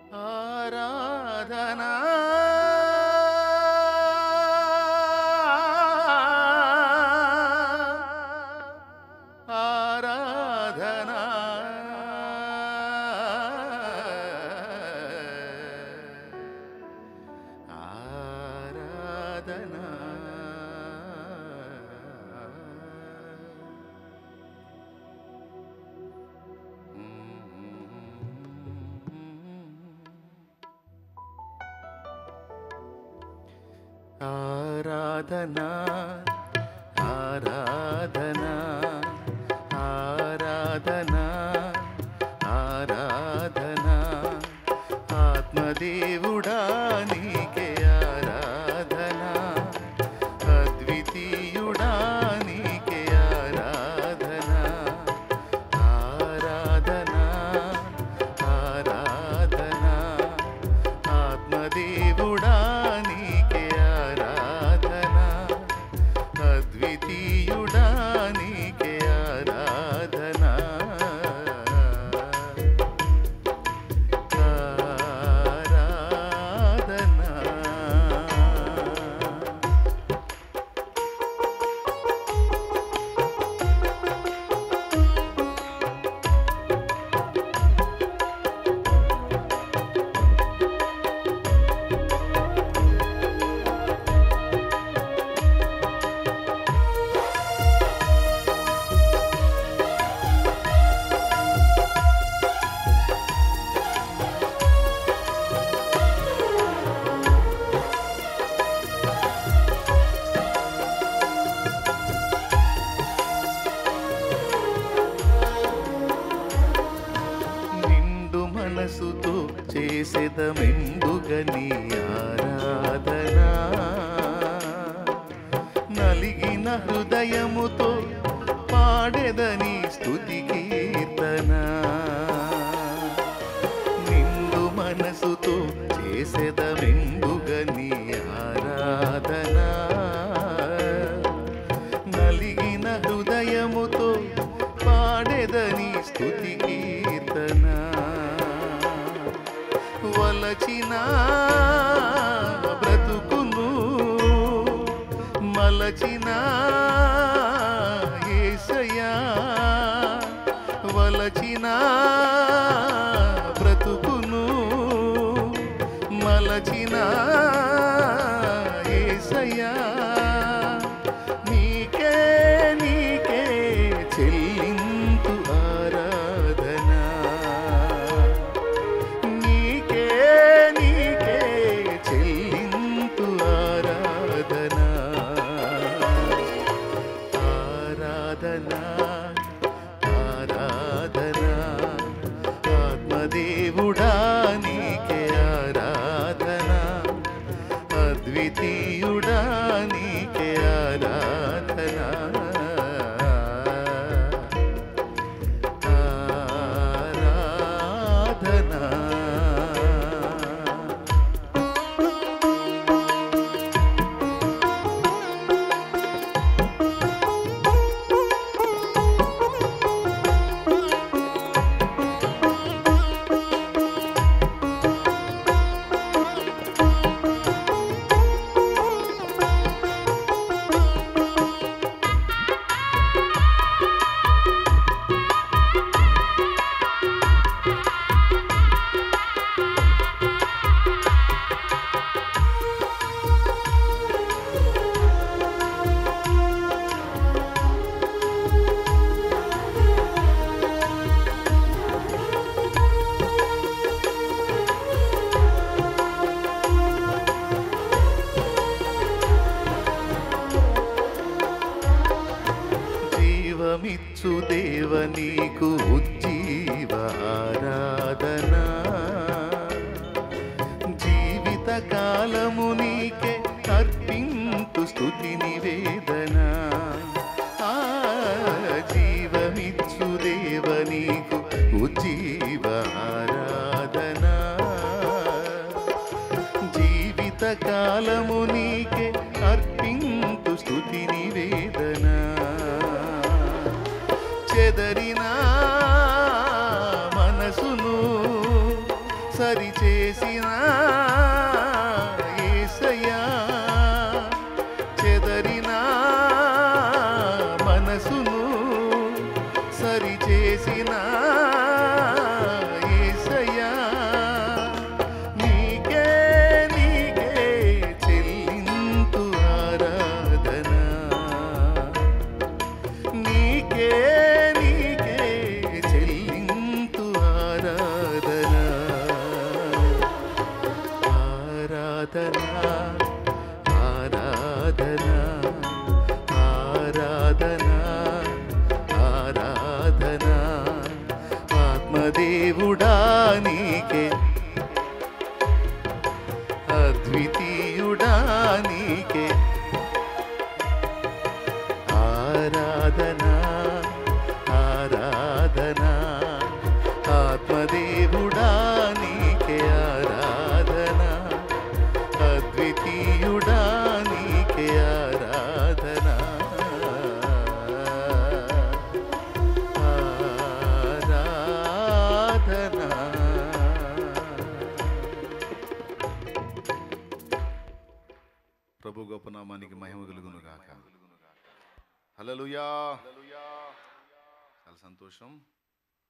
ఆరాధనా ఆరాధనా ఆరాధనా ఆరాధనా ఆరాధనా ఆరాధనా ఆరాధనా ఆత్మదేవుడా నీకే ఆరాధనా అద్వితీయుడా నీకే ఆరాధనా ఆరాధనా ఆరాధనా ఆత్మదేవుడా నీకే ఆరాధనా అద్వితీయుడా నీకే ఆరాధనా ఆరాధనా నిండు మనసుతో చేసేదమెండుగా నీ ఆరాధన నలిగిన హృదయముతో పాడెదని స్తుతి కీర్తన నిండు మనసుతో చేసేదమెండుగా నీ ఆరాధన నలిగిన హృదయముతో పాడెదని స్తుతి కీర్తన వలచిన బ్రతుకును మలచిన ఏసయా వలచిన బ్రతుకును మలచిన ఏసయ్యా నీకే నీకే చెల్లింతు ఆరాధన నీకే నీకే చెల్లింతు ఆరాధన ఆరాధన ఆరాధన ఆత్మదేవుడా నీకే ఆరాధన అద్వితీయుడా నీకే ఆరాధన ఆరాధన జీవమిచ్చు దేవ నీకు ఉజ్జీవ ఆరాధన జీవిత కాలము నీకే అర్పింతు స్తుతి నివేదన ఆ జీవమిచ్చు దేవ నీకు ఉజ్జీవ ఆరాధన జీవిత కాలము నీకే అర్పింతు స్తుతి నివేదన చెదరిన మనసును సరిచేసిన ఏసయ్యా చెదరిన మనసును సరిచేసిన ఏసయ్యా నీకే నీకే చెల్లింతు ఆరాధన నీకే నీకే చెల్లింతు ఆరాధన ఆరాధన ఆరాధన ఆరాధన ఆరాధన ఆత్మదేవుడా నీకే అద్వితీయుడా నీకే ఆరాధన ఆరాధన ఆత్మదేవుడా నీకే ఆరాధన అద్వితీయుడా నీకే ఆరాధన ప్రభు గొప్ప నామానికి మహిమ కలుగును గాక హల్లెలూయా చాలా సంతోషం